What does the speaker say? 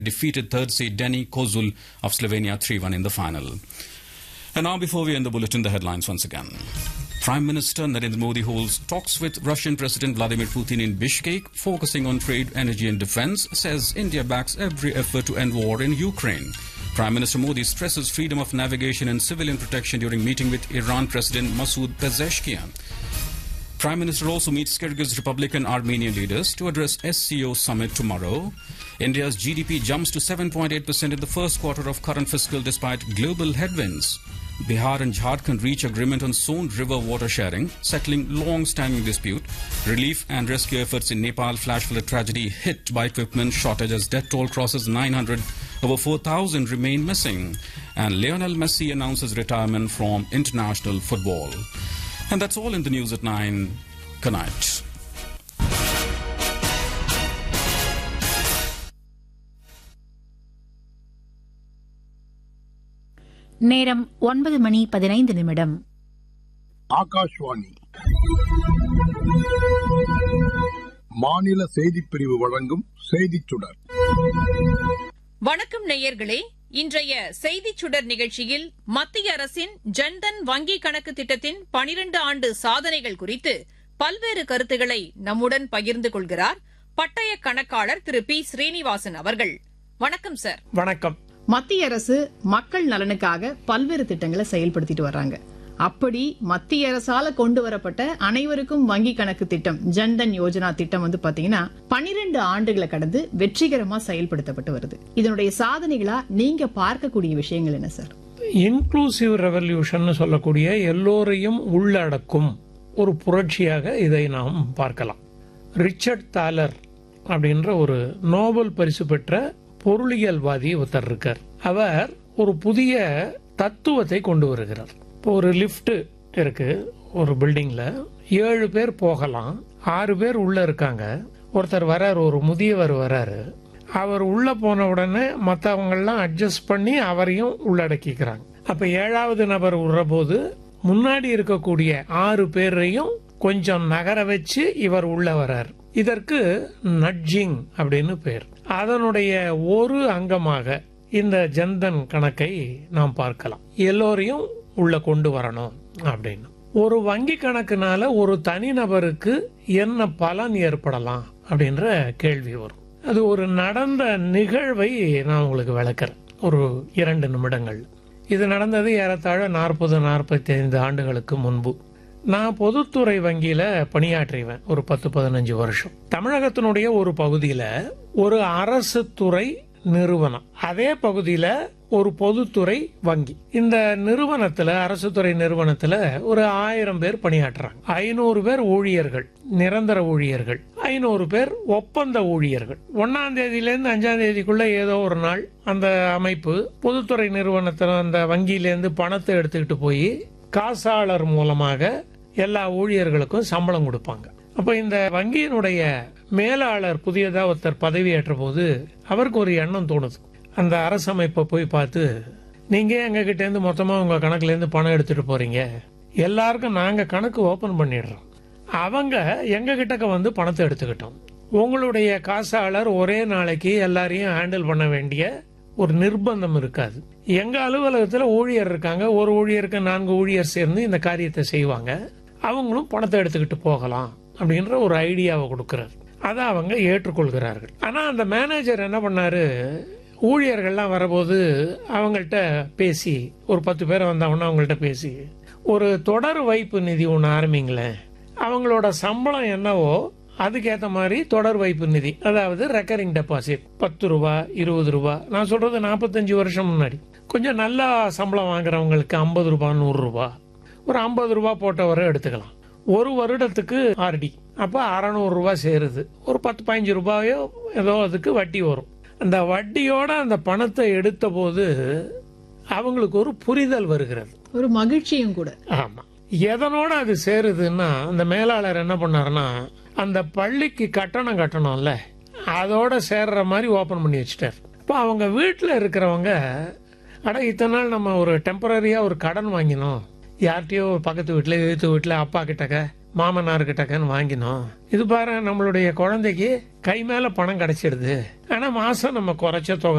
defeated third seed Denny Kozul of Slovenia 3-1 in the final. And now before we end the bulletin, the headlines once again. Prime Minister Narendra Modi holds talks with Russian President Vladimir Putin in Bishkek, focusing on trade, energy and defense, says India backs every effort to end war in Ukraine. Prime Minister Modi stresses freedom of navigation and civilian protection during meeting with Iran President Masoud Pezeshkian. Prime Minister also meets Kyrgyz Republic and Armenian leaders to address SCO summit tomorrow. India's GDP jumps to 7.8% in the first quarter of current fiscal despite global headwinds. Bihar and Jharkhand reach agreement on Son River water sharing, settling long-standing dispute. Relief and rescue efforts in Nepal flash flood tragedy hit by equipment shortage as death toll crosses 900. Over 4,000 remain missing. And Lionel Messi announces retirement from international football. And that's all in the news at 9. Good night. நேரம் ஒன்பது மணி பதினைந்து நிமிடம் ஆகாஷ்வாணி மாநில செய்திப் பிரிவு வழங்கும் செய்திச் சுடர் வணக்கம் நேயர்களே இன்றைய செய்திச் சுடர் நிகழ்ச்சியில் மத்திய அரசின் ஜன்தன் வங்கி கணக்கு திட்டத்தின் பனிரண்டு ஆண்டு சாதனைகள் குறித்து பல்வேறு கருத்துக்களை நம்முடன் பகிர்ந்து கொள்கிறார் பட்டய கணக்காளர் திரு பி ஸ்ரீனிவாசன் அவர்கள் வணக்கம் சார் வணக்கம் மத்திய அரசு மக்கள் நலனுக்காக பல்வேறு திட்டங்களை செயல்படுத்திட்டு வர்றாங்க அப்படி மத்திய அரசால கொண்டு வரப்பட்ட அனைவருக்கும் வங்கி கணக்கு திட்டம் ஜன்தன் யோஜனா திட்டம் வந்து பாத்தீங்கன்னா பனிரெண்டு ஆண்டுகளை கடந்து வெற்றிகரமா செயல்படுத்தப்பட்டு வருது இதனுடைய சாதனைகளா நீங்க பார்க்கக்கூடிய விஷயங்கள் என்ன சார் இன்க்ளூசிவ் ரெவல்யூஷன் சொல்லக்கூடிய எல்லோரையும் உள்ளடக்கும் ஒரு புரட்சியாக இதை நாம் பார்க்கலாம் ரிச்சர்ட் தாலர் அப்படின்ற ஒரு நோபல் பரிசு பெற்ற பொருளியல்வாதி ஒருத்தர் இருக்கார் அவர் ஒரு புதிய தத்துவத்தை கொண்டு வருகிறார் இப்போ ஒரு லிஃப்ட் இருக்கு ஒரு பில்டிங்ல ஏழு பேர் போகலாம் ஆறு பேர் உள்ள இருக்காங்க ஒருத்தர் வராரு ஒரு முதியவர் வராரு அவர் உள்ள போன உடனே மற்றவங்கெல்லாம் அட்ஜஸ்ட் பண்ணி அவரையும் உள்ளடக்கிக்கிறாங்க அப்ப ஏழாவது நபர் விடுறபோது முன்னாடி இருக்கக்கூடிய ஆறு பேரையும் கொஞ்சம் நகர வச்சு இவர் உள்ள வரார் இதற்கு நட்ஜிங் அப்படின்னு பேர் அதனுடைய ஒரு அங்கமாக இந்த ஜன்தன் கணக்கை நாம் பார்க்கலாம் எல்லோரையும் உள்ள கொண்டு வரணும் அப்படின்னு ஒரு வங்கி கணக்குனால ஒரு தனிநபருக்கு என்ன பலன் ஏற்படலாம் அப்படின்ற கேள்வி வரும் அது ஒரு நடந்த நிகழ்வை நான் உங்களுக்கு விளக்குறேன் ஒரு இரண்டு நிமிடங்கள் இது நடந்தது ஏறத்தாழ நாற்பது நாற்பத்தி ஐந்து ஆண்டுகளுக்கு முன்பு நான் பொதுத்துறை வங்கியில பணியாற்றிவேன் ஒரு பத்து பதினஞ்சு வருஷம் தமிழகத்தினுடைய ஒரு பகுதியில ஒரு அரசு துறை நிறுவனம் அதே பகுதியில ஒரு பொதுத்துறை வங்கி இந்த நிறுவனத்துல அரசு துறை நிறுவனத்துல ஒரு ஆயிரம் பேர் பணியாற்றுறாங்க ஐநூறு பேர் ஊழியர்கள் நிரந்தர ஊழியர்கள் ஐநூறு பேர் ஒப்பந்த ஊழியர்கள் ஒன்னாம் தேதியில இருந்து அஞ்சாம் தேதிக்குள்ள ஏதோ ஒரு நாள் அந்த அமைப்பு பொதுத்துறை நிறுவனத்துல அந்த வங்கியிலேருந்து பணத்தை எடுத்துக்கிட்டு போய் காசாளர் மூலமாக எல்லா ஊழியர்களுக்கும் சம்பளம் கொடுப்பாங்க அப்ப இந்த வங்கியினுடைய மேலாளர் புதியதா ஒருத்தர் பதவியேற்ற போது அவருக்கு ஒரு எண்ணம் தோணுது அந்த அரசமைப்பை போய் பார்த்து நீங்க எங்க கிட்ட இருந்து மொத்தமா உங்க கணக்குல இருந்து பணம் எடுத்துட்டு போறீங்க எல்லாருக்கும் நாங்க கணக்கு ஓபன் பண்ணிடுறோம் அவங்க எங்க கிட்டக்க வந்து பணத்தை எடுத்துக்கிட்டோம் உங்களுடைய காசாளர் ஒரே நாளைக்கு எல்லாரையும் ஹேண்டில் பண்ண வேண்டிய ஒரு நிர்பந்தம் இருக்காது எங்க அலுவலகத்துல ஊழியர் இருக்காங்க ஒரு ஊழியருக்கு நான்கு ஊழியர் சேர்ந்து இந்த காரியத்தை செய்வாங்க அவங்களும் பணத்தை எடுத்துக்கிட்டு போகலாம் அப்படின்ற ஒரு ஐடியாவை கொடுக்கிறார் அதை அவங்க ஏற்றுக்கொள்கிறார்கள் ஆனா அந்த மேனேஜர் என்ன பண்ணாரு ஊழியர்கள்லாம் வரபோது அவங்கள்ட்ட பேசி ஒரு பத்து பேர் வந்தவொன்னே அவங்கள்ட்ட பேசி ஒரு தொடர் வைப்பு நிதி ஒன்று ஆரம்பிங்களேன் அவங்களோட சம்பளம் என்னவோ அதுக்கேற்ற மாதிரி தொடர் வைப்பு நிதி அதாவது ரெக்கரிங் டெபாசிட் பத்து ரூபா இருபது ரூபா நான் சொல்றது நாற்பத்தஞ்சு வருஷம் முன்னாடி கொஞ்சம் நல்லா சம்பளம் வாங்குறவங்களுக்கு ஐம்பது ரூபா நூறு ரூபா ஒரு ஐம்பது ரூபா போட்டவரை எடுத்துக்கலாம் ஒரு வருடத்துக்கு ஆர்டி அப்ப அறநூறு ரூபாய் சேருது ஒரு பத்து பதினஞ்சு ரூபாயோ ஏதோ அதுக்கு வட்டி வரும் அந்த வட்டியோட அந்த பணத்தை எடுத்த போது அவங்களுக்கு ஒரு புரிதல் வருகிறது ஒரு மகிழ்ச்சியும் கூட ஆமா எதனோட அது சேருதுன்னா அந்த மேலாளர் என்ன பண்ணாருன்னா அந்த பள்ளிக்கு கட்டணம் கட்டணும்ல அதோட சேர்ற மாதிரி ஓபன் பண்ணி வச்சுட்டார் இப்போ அவங்க வீட்டில் இருக்கிறவங்க அட இத்தனை நாள் நம்ம ஒரு டெம்பரரியா ஒரு கடன் வாங்கினோம் யார்கிட்டயோ ஒரு பக்கத்து வீட்டில் எழுத்து வீட்டில் அப்பா கிட்டக்க மாமனார்கிட்டக்கன்னு வாங்கினோம் இது பாரு நம்மளுடைய குழந்தைக்கு கை மேல பணம் கிடைச்சிடுது ஆனா மாசம் நம்ம குறைச்ச தொகை